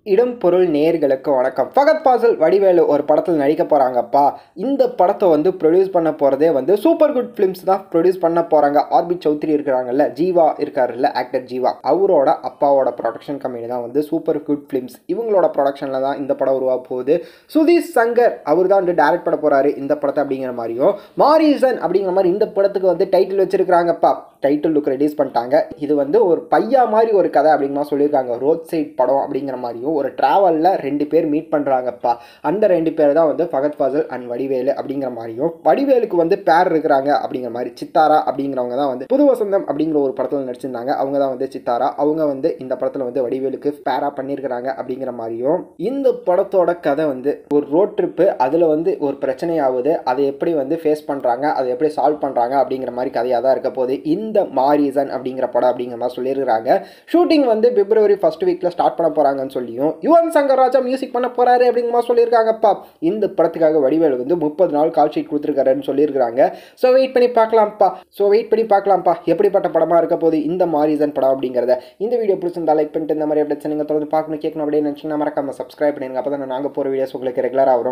இடம் பொருள் நேர்களுக்கு வணக்கம் ஃபகத் பாசல் வடிவேலு ஒரு படத்தில் நடிக்க போகிறாங்கப்பா இந்த படத்தை வந்து ப்ரொடியூஸ் பண்ண போகிறதே வந்து சூப்பர் குட் ஃபிலிம்ஸ் தான் ப்ரொடியூஸ் பண்ண போகிறாங்க ஆர்பி சௌத்ரி இருக்கிறாங்கல்ல ஜீவா இருக்காருல்ல ஆக்டர் ஜீவா அவரோட அப்பாவோட ப்ரொடக்ஷன் கம்பெனி தான் வந்து சூப்பர் குட் ஃபிலிம்ஸ் இவங்களோட ப்ரொடக்ஷனில் தான் இந்த படம் உருவாக போகுது சுதீஷ் சங்கர் அவர் தான் வந்து டேரக்ட் பண்ண போகிறாரு இந்த படத்தை அப்படிங்கிற மாதிரியும் மாரிசன் அப்படிங்கிற மாதிரி இந்த படத்துக்கு வந்து டைட்டில் வச்சிருக்கிறாங்கப்பா டைட்டில் லுக் ரிலீஸ் பண்ணிட்டாங்க இது வந்து ஒரு பையா மாதிரி ஒரு கதை அப்படிங்கிற மாதிரி சொல்லியிருக்காங்க ரோட் சைட் படம் அப்படிங்கிற மாதிரியும் ஒரு ட்ராவலில் ரெண்டு பேர் மீட் பண்ணுறாங்கப்பா அந்த ரெண்டு பேர் தான் வந்து ஃபகத் ஃபாசல் அண்ட் வடிவேலு அப்படிங்கிற மாதிரியும் வடிவேலுக்கு வந்து பேர் இருக்கிறாங்க அப்படிங்கிற மாதிரி சித்தாரா அப்படிங்கிறவங்க தான் வந்து புது வசந்தம் அப்படிங்கிற ஒரு படத்தில் நடிச்சிருந்தாங்க அவங்க தான் வந்து சித்தாரா அவங்க வந்து இந்த படத்தில் வந்து வடிவேலுக்கு பேரா பண்ணியிருக்கிறாங்க அப்படிங்கிற மாதிரியும் இந்த படத்தோட கதை வந்து ஒரு ரோட் ட்ரிப்பு அதில் வந்து ஒரு பிரச்சனை ஆகுது அதை எப்படி வந்து ஃபேஸ் பண்ணுறாங்க அதை எப்படி சால்வ் பண்ணுறாங்க அப்படிங்கிற மாதிரி கதையாக தான் இருக்க போகுது இந்த மாரிசன் அப்படிங்கிற படம் அப்படிங்கிற மாதிரி சொல்லியிருக்கிறாங்க ஷூட்டிங் வந்து பிப்ரவரி ஃபர்ஸ்ட் வீக்கில் ஸ்டார்ட் பண்ண போகிறாங்கன்னு சொல்லியும் யுவன் சங்கர் ராஜா மியூசிக் பண்ண போகிறாரு அப்படிங்கிற மாதிரி சொல்லியிருக்காங்கப்பா இந்த படத்துக்காக வடிவேலு வந்து முப்பது நாள் கால் ஷீட் கொடுத்துருக்காருன்னு சொல்லியிருக்காங்க ஸோ வெயிட் பண்ணி பார்க்கலாம்ப்பா ஸோ வெயிட் பண்ணி பார்க்கலாம்ப்பா எப்படிப்பட்ட படமாக இருக்க போகுது இந்த மாரிசன் படம் அப்படிங்கிறத இந்த வீடியோ பிடிச்சிருந்தா லைக் பண்ணிட்டு இந்த மாதிரி அப்டேட்ஸ் நீங்கள் தொடர்ந்து பார்க்கணும் கேட்கணும் அப்படின்னு நினச்சிங்கன்னா மறக்காம சப்ஸ்கிரைப் பண்ணிடுங்க அப்போ தான் நாங்கள் போகிற வீடியோஸ் உங்களுக்கு ரெகுலராக வரும்